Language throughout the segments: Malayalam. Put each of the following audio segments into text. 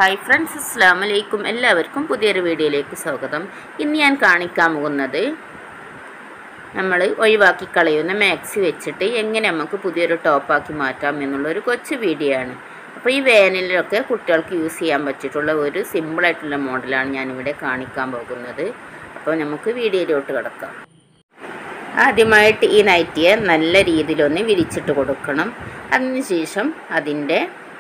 ഹായ് ഫ്രണ്ട്സ് അസ്സാം വലൈക്കും എല്ലാവർക്കും പുതിയൊരു വീഡിയോയിലേക്ക് സ്വാഗതം ഇന്ന് ഞാൻ കാണിക്കാൻ പോകുന്നത് നമ്മൾ ഒഴിവാക്കി കളയുന്ന മാക്സി വെച്ചിട്ട് എങ്ങനെ നമുക്ക് പുതിയൊരു ടോപ്പാക്കി മാറ്റാം എന്നുള്ളൊരു കൊച്ചു വീഡിയോ ആണ് അപ്പോൾ ഈ വേനലിലൊക്കെ കുട്ടികൾക്ക് യൂസ് ചെയ്യാൻ പറ്റിയിട്ടുള്ള ഒരു സിമ്പിളായിട്ടുള്ള മോഡലാണ് ഞാനിവിടെ കാണിക്കാൻ പോകുന്നത് അപ്പോൾ നമുക്ക് വീഡിയോയിലോട്ട് കിടക്കാം ആദ്യമായിട്ട് ഈ നൈറ്റിയെ നല്ല രീതിയിലൊന്ന് വിരിച്ചിട്ട് കൊടുക്കണം അതിനുശേഷം അതിൻ്റെ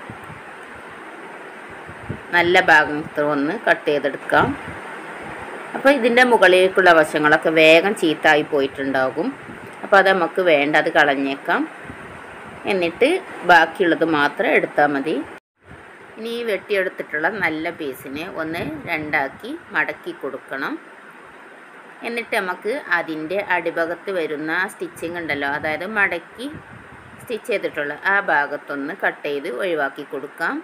നല്ല ഭാഗത്ത് ഒന്ന് കട്ട് ചെയ്തെടുക്കാം അപ്പോൾ ഇതിൻ്റെ മുകളിലേക്കുള്ള വശങ്ങളൊക്കെ വേഗം ചീത്തായി പോയിട്ടുണ്ടാകും അപ്പോൾ അത് നമുക്ക് വേണ്ട അത് കളഞ്ഞേക്കാം എന്നിട്ട് ബാക്കിയുള്ളത് മാത്രം എടുത്താൽ മതി ഇനി ഈ വെട്ടിയെടുത്തിട്ടുള്ള നല്ല പീസിനെ ഒന്ന് രണ്ടാക്കി മടക്കി കൊടുക്കണം എന്നിട്ട് നമുക്ക് അതിൻ്റെ അടിഭാഗത്ത് വരുന്ന സ്റ്റിച്ചിങ് ഉണ്ടല്ലോ അതായത് മടക്കി സ്റ്റിച്ച് ചെയ്തിട്ടുള്ള ആ ഭാഗത്തൊന്ന് കട്ട് ചെയ്ത് ഒഴിവാക്കി കൊടുക്കാം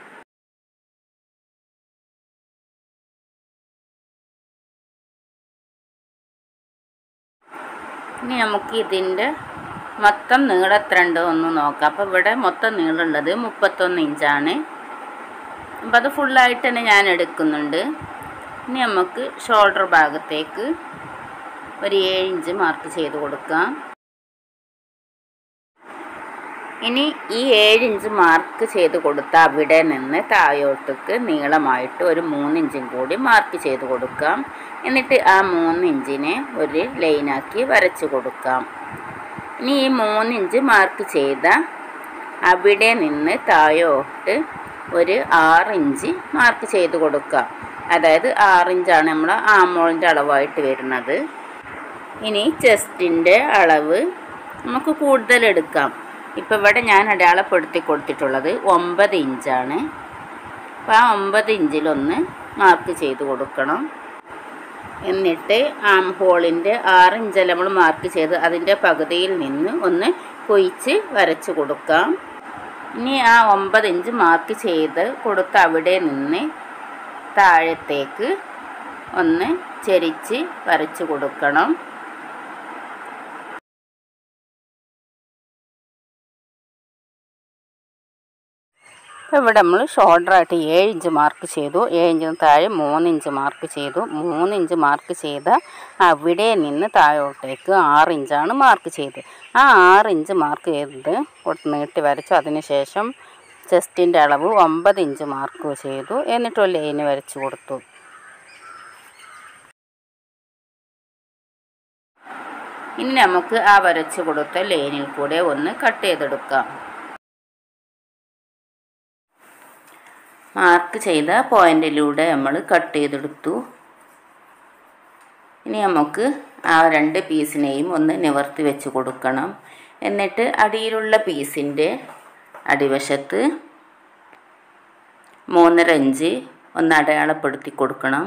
ഇനി നമുക്ക് ഇതിൻ്റെ മൊത്തം നീളം എത്ര ഉണ്ടോ ഒന്ന് നോക്കാം അപ്പോൾ ഇവിടെ മൊത്തം നീളമുള്ളത് മുപ്പത്തൊന്ന് ഇഞ്ചാണ് അപ്പോൾ അത് ഫുള്ളായിട്ട് തന്നെ ഞാൻ എടുക്കുന്നുണ്ട് ഇനി നമുക്ക് ഷോൾഡർ ഭാഗത്തേക്ക് ഒരു ഏഴ് ഇഞ്ച് മാർക്ക് ചെയ്ത് കൊടുക്കാം ഇനി ഈ ഏഴ് ഇഞ്ച് മാർക്ക് ചെയ്ത് കൊടുത്ത അവിടെ നിന്ന് താഴോട്ടേക്ക് നീളമായിട്ട് ഒരു മൂന്നിഞ്ചും കൂടി മാർക്ക് ചെയ്ത് കൊടുക്കാം എന്നിട്ട് ആ മൂന്ന് ഇഞ്ചിനെ ഒരു ലൈനാക്കി വരച്ച് കൊടുക്കാം ഇനി ഈ മൂന്നിഞ്ച് മാർക്ക് ചെയ്ത അവിടെ നിന്ന് താഴോട്ട് ഒരു ആറ് ഇഞ്ച് മാർക്ക് ചെയ്ത് കൊടുക്കാം അതായത് ആറിഞ്ചാണ് നമ്മൾ ആമോളിൻ്റെ അളവായിട്ട് വരുന്നത് ഇനി ചെസ്റ്റിൻ്റെ അളവ് നമുക്ക് കൂടുതൽ എടുക്കാം ഇപ്പോൾ ഇവിടെ ഞാൻ അടയാളപ്പെടുത്തി കൊടുത്തിട്ടുള്ളത് ഒമ്പത് ഇഞ്ചാണ് അപ്പോൾ ആ ഒമ്പത് ഇഞ്ചിലൊന്ന് മാർക്ക് ചെയ്ത് കൊടുക്കണം എന്നിട്ട് ആം ഹോളിൻ്റെ ആറ് ഇഞ്ചല്ല നമ്മൾ മാർക്ക് ചെയ്ത് അതിൻ്റെ പകുതിയിൽ നിന്ന് ഒന്ന് കൊയിച്ച് വരച്ച് കൊടുക്കാം ഇനി ആ ഒമ്പത് ഇഞ്ച് മാർക്ക് ചെയ്ത് കൊടുത്ത അവിടെ നിന്ന് താഴത്തേക്ക് ഒന്ന് ചെരിച്ച് വരച്ച് കൊടുക്കണം ഇവിടെ നമ്മൾ ഷോൾഡറായിട്ട് ഏഴ് ഇഞ്ച് മാർക്ക് ചെയ്തു ഏഴ് ഇഞ്ചിന് താഴെ മൂന്ന് ഇഞ്ച് മാർക്ക് ചെയ്തു മൂന്ന് ഇഞ്ച് മാർക്ക് ചെയ്ത അവിടെ നിന്ന് താഴോട്ടേക്ക് ആറ് ഇഞ്ചാണ് മാർക്ക് ചെയ്തത് ആ ആറ് ഇഞ്ച് മാർക്ക് ചെയ്തത് കൊടുത്ത് നീട്ടി വരച്ചു അതിന് ശേഷം ചെസ്റ്റിൻ്റെ അളവ് ഒമ്പത് ഇഞ്ച് മാർക്ക് ചെയ്തു എന്നിട്ട് ഒരു ലൈന് വരച്ച് കൊടുത്തു ഇനി നമുക്ക് ആ വരച്ച് കൊടുത്ത ലൈനിൽ കൂടെ ഒന്ന് കട്ട് ചെയ്തെടുക്കാം മാർക്ക് ചെയ്ത പോയിന്റിലൂടെ നമ്മൾ കട്ട് ചെയ്തെടുത്തു ഇനി നമുക്ക് ആ രണ്ട് പീസിനെയും ഒന്ന് നിവർത്തി വെച്ച് കൊടുക്കണം എന്നിട്ട് അടിയിലുള്ള പീസിൻ്റെ അടിവശത്ത് മൂന്നര ഇഞ്ച് ഒന്ന് അടയാളപ്പെടുത്തി കൊടുക്കണം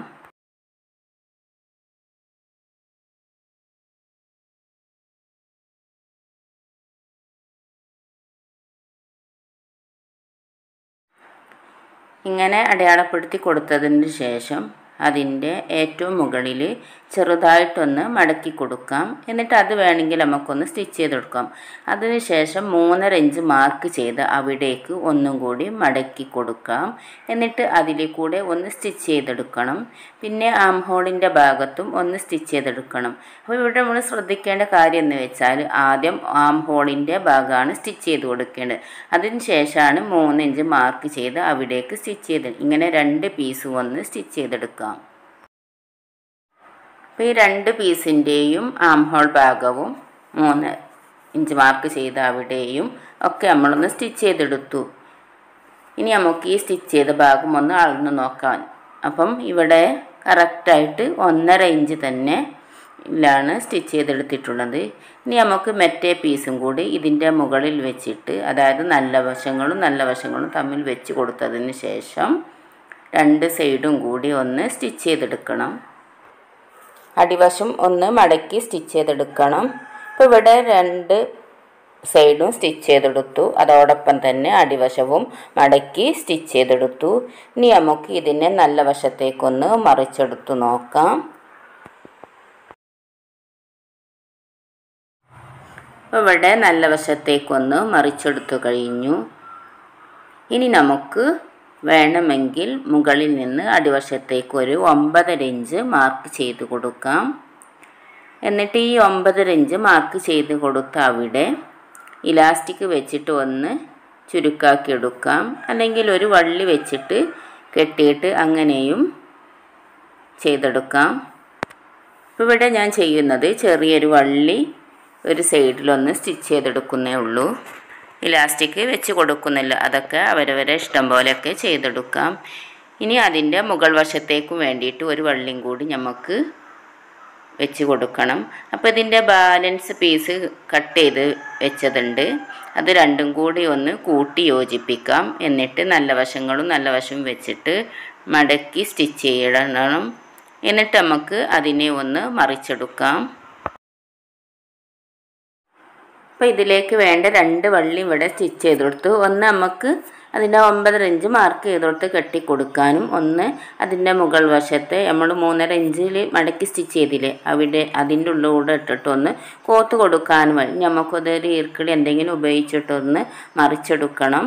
ഇങ്ങനെ അടയാളപ്പെടുത്തി കൊടുത്തതിന് ശേഷം അതിൻ്റെ ഏറ്റവും മുകളിൽ ചെറുതായിട്ടൊന്ന് മടക്കി കൊടുക്കാം എന്നിട്ട് അത് വേണമെങ്കിൽ നമുക്കൊന്ന് സ്റ്റിച്ച് ചെയ്തെടുക്കാം അതിനുശേഷം മൂന്നര ഇഞ്ച് മാർക്ക് ചെയ്ത് അവിടേക്ക് ഒന്നും കൂടി മടക്കി കൊടുക്കാം എന്നിട്ട് അതിൽ കൂടെ ഒന്ന് സ്റ്റിച്ച് ചെയ്തെടുക്കണം പിന്നെ ആം ഹോളിൻ്റെ ഭാഗത്തും ഒന്ന് സ്റ്റിച്ച് ചെയ്തെടുക്കണം അപ്പോൾ ഇവിടെ നമ്മൾ ശ്രദ്ധിക്കേണ്ട കാര്യം എന്ന് വെച്ചാൽ ആദ്യം ആം ഹോളിൻ്റെ ഭാഗമാണ് സ്റ്റിച്ച് ചെയ്ത് കൊടുക്കേണ്ടത് അതിന് ശേഷമാണ് മൂന്ന് ഇഞ്ച് മാർക്ക് ചെയ്ത് അവിടേക്ക് സ്റ്റിച്ച് ചെയ്ത് ഇങ്ങനെ രണ്ട് പീസ് ഒന്ന് സ്റ്റിച്ച് ചെയ്തെടുക്കാം അപ്പോൾ ഈ രണ്ട് പീസിൻ്റെയും ആം ഹോൾ ഭാഗവും മൂന്ന് ഇഞ്ച് മാർക്ക് ചെയ്ത അവിടെയും ഒക്കെ നമ്മളൊന്ന് സ്റ്റിച്ച് ചെയ്തെടുത്തു ഇനി നമുക്ക് ഈ സ്റ്റിച്ച് ചെയ്ത ഭാഗം ഒന്ന് അളന്ന് നോക്കാം അപ്പം ഇവിടെ കറക്റ്റായിട്ട് ഒന്നര ഇഞ്ച് തന്നെ ലാണ് സ്റ്റിച്ച് ചെയ്തെടുത്തിട്ടുള്ളത് ഇനി നമുക്ക് മറ്റേ പീസും കൂടി ഇതിൻ്റെ മുകളിൽ വെച്ചിട്ട് അതായത് നല്ല വശങ്ങളും നല്ല വശങ്ങളും തമ്മിൽ വെച്ച് കൊടുത്തതിന് ശേഷം രണ്ട് സൈഡും കൂടി ഒന്ന് സ്റ്റിച്ച് ചെയ്തെടുക്കണം അടിവശം ഒന്ന് മടക്കി സ്റ്റിച്ച് ചെയ്തെടുക്കണം ഇപ്പോൾ ഇവിടെ രണ്ട് സൈഡും സ്റ്റിച്ച് ചെയ്തെടുത്തു അതോടൊപ്പം തന്നെ അടിവശവും മടക്കി സ്റ്റിച്ച് ചെയ്തെടുത്തു ഇനി നമുക്ക് ഇതിനെ നല്ല വശത്തേക്കൊന്ന് മറിച്ചെടുത്ത് നോക്കാം അപ്പോൾ ഇവിടെ നല്ല വശത്തേക്കൊന്ന് മറിച്ചെടുത്തു കഴിഞ്ഞു ഇനി നമുക്ക് വേണമെങ്കിൽ മുകളിൽ നിന്ന് അടിവശത്തേക്ക് ഒരു ഒമ്പതര ഇഞ്ച് മാർക്ക് ചെയ്ത് കൊടുക്കാം എന്നിട്ട് ഈ ഒമ്പതര ഇഞ്ച് മാർക്ക് ചെയ്ത് കൊടുത്ത അവിടെ ഇലാസ്റ്റിക് വെച്ചിട്ട് ഒന്ന് ചുരുക്കാക്കി എടുക്കാം അല്ലെങ്കിൽ ഒരു വള്ളി വെച്ചിട്ട് കെട്ടിയിട്ട് അങ്ങനെയും ചെയ്തെടുക്കാം ഇപ്പോൾ ഇവിടെ ഞാൻ ചെയ്യുന്നത് ചെറിയൊരു വള്ളി ഒരു സൈഡിലൊന്ന് സ്റ്റിച്ച് ചെയ്തെടുക്കുന്നേ ഉള്ളൂ ഇലാസ്റ്റിക് വെച്ച് കൊടുക്കുന്നില്ല അതൊക്കെ അവരവരെ ഇഷ്ടം പോലെയൊക്കെ ചെയ്തെടുക്കാം ഇനി അതിൻ്റെ മുകൾ വശത്തേക്കും വേണ്ടിയിട്ട് ഒരു വള്ളിയും കൂടി നമുക്ക് വെച്ച് കൊടുക്കണം അപ്പോൾ ഇതിൻ്റെ ബാലൻസ് പീസ് കട്ട് ചെയ്ത് വെച്ചതുണ്ട് അത് രണ്ടും കൂടി ഒന്ന് കൂട്ടി യോജിപ്പിക്കാം എന്നിട്ട് നല്ല വശങ്ങളും നല്ല വശവും വെച്ചിട്ട് മടക്കി സ്റ്റിച്ച് ചെയ്യണം എന്നിട്ട് നമുക്ക് അതിനെ ഒന്ന് മറിച്ചെടുക്കാം അപ്പോൾ ഇതിലേക്ക് വേണ്ട രണ്ട് വള്ളി ഇവിടെ സ്റ്റിച്ച് ചെയ്ത് കൊടുത്തു ഒന്ന് നമുക്ക് അതിൻ്റെ ഒമ്പതര ഇഞ്ച് മാർക്ക് ചെയ്ത് കൊടുത്ത് കെട്ടിക്കൊടുക്കാനും ഒന്ന് അതിൻ്റെ മുകൾ വശത്ത് നമ്മൾ മൂന്നര ഇഞ്ചിൽ മടക്കി സ്റ്റിച്ച് ചെയ്തില്ലേ അവിടെ അതിൻ്റെ ഉള്ളിലൂടെ ഇട്ടിട്ട് ഒന്ന് കോത്ത് കൊടുക്കാനും വഴി നമുക്കതൊരു ഈർക്കിളി എന്തെങ്കിലും ഉപയോഗിച്ചിട്ടൊന്ന് മറിച്ചെടുക്കണം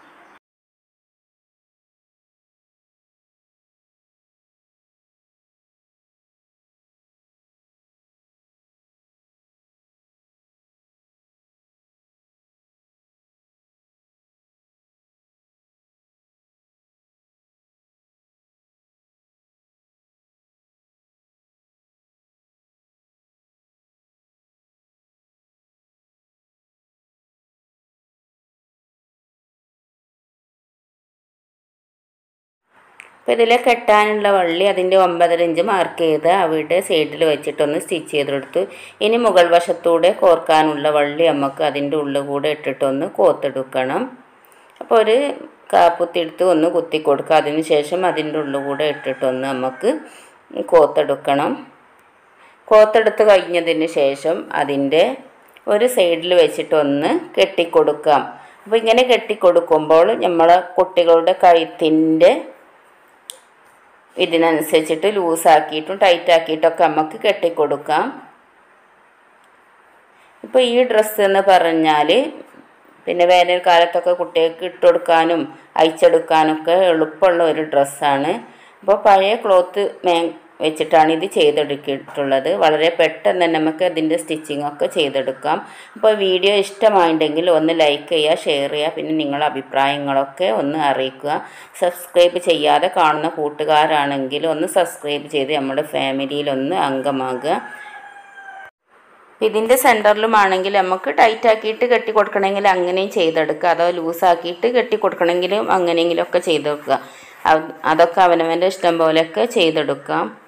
അപ്പോൾ ഇതിൽ കെട്ടാനുള്ള വള്ളി അതിൻ്റെ ഒമ്പതര ഇഞ്ച് മാർക്ക് ചെയ്ത് അവിടെ സൈഡിൽ വെച്ചിട്ടൊന്ന് സ്റ്റിച്ച് ചെയ്തെടുത്തു ഇനി മുകൾ വശത്തൂടെ കോർക്കാനുള്ള വള്ളി നമുക്ക് അതിൻ്റെ ഉള്ളിൽ കൂടെ ഇട്ടിട്ടൊന്ന് കോത്തെടുക്കണം അപ്പോൾ ഒരു കാപ്പുത്തിയെടുത്ത് ഒന്ന് കുത്തി കൊടുക്കുക അതിന് ശേഷം അതിൻ്റെ ഉള്ളിൽ കൂടെ ഇട്ടിട്ടൊന്ന് നമുക്ക് കോത്തെടുക്കണം കോത്തെടുത്ത് കഴിഞ്ഞതിന് ശേഷം അതിൻ്റെ ഒരു സൈഡിൽ വെച്ചിട്ടൊന്ന് കെട്ടിക്കൊടുക്കാം അപ്പോൾ ഇങ്ങനെ കെട്ടിക്കൊടുക്കുമ്പോൾ നമ്മളെ കുട്ടികളുടെ കഴുത്തിൻ്റെ ഇതിനനുസരിച്ചിട്ട് ലൂസാക്കിയിട്ടും ടൈറ്റാക്കിയിട്ടൊക്കെ നമുക്ക് കെട്ടിക്കൊടുക്കാം ഇപ്പോൾ ഈ ഡ്രസ്സ് എന്ന് പറഞ്ഞാൽ പിന്നെ വേനൽക്കാലത്തൊക്കെ കുട്ടികൾക്ക് ഇട്ട് കൊടുക്കാനും അയച്ചെടുക്കാനൊക്കെ എളുപ്പമുള്ള ഒരു ഡ്രസ്സാണ് അപ്പോൾ പഴയ ക്ലോത്ത് മേ വെച്ചിട്ടാണ് ഇത് ചെയ്തെടുക്കിയിട്ടുള്ളത് വളരെ പെട്ടെന്ന് തന്നെ നമുക്ക് അതിൻ്റെ സ്റ്റിച്ചിങ് ഒക്കെ ചെയ്തെടുക്കാം അപ്പോൾ വീഡിയോ ഇഷ്ടമായിട്ടുണ്ടെങ്കിൽ ഒന്ന് ലൈക്ക് ചെയ്യുക ഷെയർ ചെയ്യുക പിന്നെ നിങ്ങളുടെ അഭിപ്രായങ്ങളൊക്കെ ഒന്ന് അറിയിക്കുക സബ്സ്ക്രൈബ് ചെയ്യാതെ കാണുന്ന കൂട്ടുകാരാണെങ്കിൽ ഒന്ന് സബ്സ്ക്രൈബ് ചെയ്ത് നമ്മുടെ ഫാമിലിയിലൊന്ന് അംഗമാകുക ഇതിൻ്റെ സെൻറ്ററിലുമാണെങ്കിൽ നമുക്ക് ടൈറ്റ് ആക്കിയിട്ട് കെട്ടി കൊടുക്കണമെങ്കിൽ അങ്ങനെയും ചെയ്തെടുക്കുക അതോ ലൂസാക്കിയിട്ട് കെട്ടി കൊടുക്കണമെങ്കിലും അങ്ങനെയെങ്കിലുമൊക്കെ ചെയ്തെടുക്കുക അതൊക്കെ അവനവൻ്റെ ഇഷ്ടം പോലെയൊക്കെ ചെയ്തെടുക്കാം